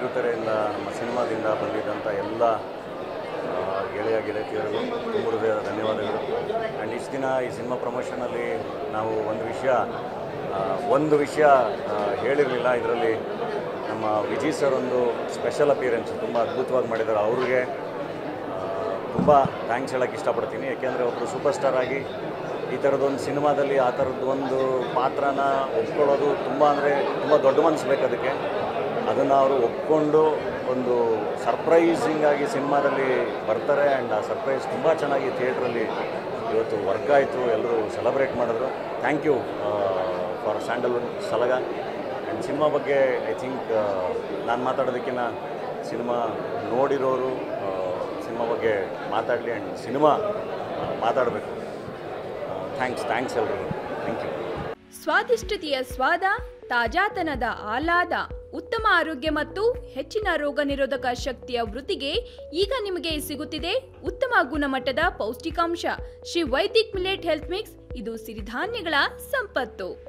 ಕಿರುತೆರೆಯಿಂದ ನಮ್ಮ ಸಿನಿಮಾದಿಂದ ಬಂದಿದ್ದಂಥ ಎಲ್ಲ ಆ, ಗೆಳೆಯ ಗೆಳತಿಯರಿಗೂ ತುಂಬ ಹೃದಯದ ಧನ್ಯವಾದಗಳು ಆ್ಯಂಡ್ ಇಷ್ಟು ದಿನ ಈ ಸಿನಿಮಾ ಪ್ರಮೋಷನಲ್ಲಿ ನಾವು ಒಂದು ವಿಷಯ ಆ, ಒಂದು ವಿಷಯ ಹೇಳಿರಲಿಲ್ಲ ಇದರಲ್ಲಿ ನಮ್ಮ ವಿಜಯ್ ಸರ್ ಒಂದು ಸ್ಪೆಷಲ್ ಅಪಿಯರೆನ್ಸ್ ತುಂಬ ಅದ್ಭುತವಾಗಿ ಮಾಡಿದ್ದಾರೆ ಅವ್ರಿಗೆ ತುಂಬ ಥ್ಯಾಂಕ್ಸ್ ಹೇಳೋಕ್ಕೆ ಇಷ್ಟಪಡ್ತೀನಿ ಯಾಕೆಂದರೆ ಒಬ್ಬರು ಸೂಪರ್ ಸ್ಟಾರ್ ಆಗಿ ಈ ಥರದೊಂದು ಸಿನಿಮಾದಲ್ಲಿ ಆ ಥರದ್ದು ಒಂದು ಪಾತ್ರನ ಒಪ್ಕೊಳ್ಳೋದು ತುಂಬ ಅಂದರೆ ತುಂಬ ದೊಡ್ಡ ಮನಸ್ಸು ಬೇಕು ಅದಕ್ಕೆ ಅದನ್ನು ಅವರು ಒಪ್ಕೊಂಡು ಒಂದು ಸರ್ಪ್ರೈಸಿಂಗ್ ಆಗಿ ಸಿನಿಮಾದಲ್ಲಿ ಬರ್ತಾರೆ ಆ್ಯಂಡ್ ಆ ಸರ್ಪ್ರೈಸ್ ತುಂಬ ಚೆನ್ನಾಗಿ ಥಿಯೇಟ್ರಲ್ಲಿ ಇವತ್ತು ವರ್ಕ್ ಆಯಿತು ಎಲ್ಲರೂ ಸೆಲೆಬ್ರೇಟ್ ಮಾಡಿದ್ರು thank you for Sandalwood Salaga and cinema ಬಗ್ಗೆ ಐ ಥಿಂಕ್ ನಾನು ಮಾತಾಡೋದಕ್ಕಿಂತ ಸಿನಿಮಾ ನೋಡಿರೋರು ಸಿನಿಮಾ ಬಗ್ಗೆ ಮಾತಾಡಲಿ ಆ್ಯಂಡ್ ಸಿನಿಮಾ ಮಾತಾಡಬೇಕು ಥ್ಯಾಂಕ್ಸ್ ಥ್ಯಾಂಕ್ಸ್ ಎಲ್ರಿಗೂ ಥ್ಯಾಂಕ್ ಯು ಸ್ವಾದಿಷ್ಟತೆಯ ಸ್ವಾದ ತಾಜಾತನದ ಆಹ್ಲಾದ ಉತ್ತಮ ಆರೋಗ್ಯ ಮತ್ತು ಹೆಚ್ಚಿನ ರೋಗ ನಿರೋಧಕ ಶಕ್ತಿಯ ವೃದ್ಧಿಗೆ ಈಗ ನಿಮಗೆ ಸಿಗುತ್ತಿದೆ ಉತ್ತಮ ಗುಣಮಟ್ಟದ ಪೌಷ್ಟಿಕಾಂಶ Shri Vaidik millet health mix ಇದು ಸಿರಿಧಾನ್ಯಗಳ ಸಂಪತ್ತು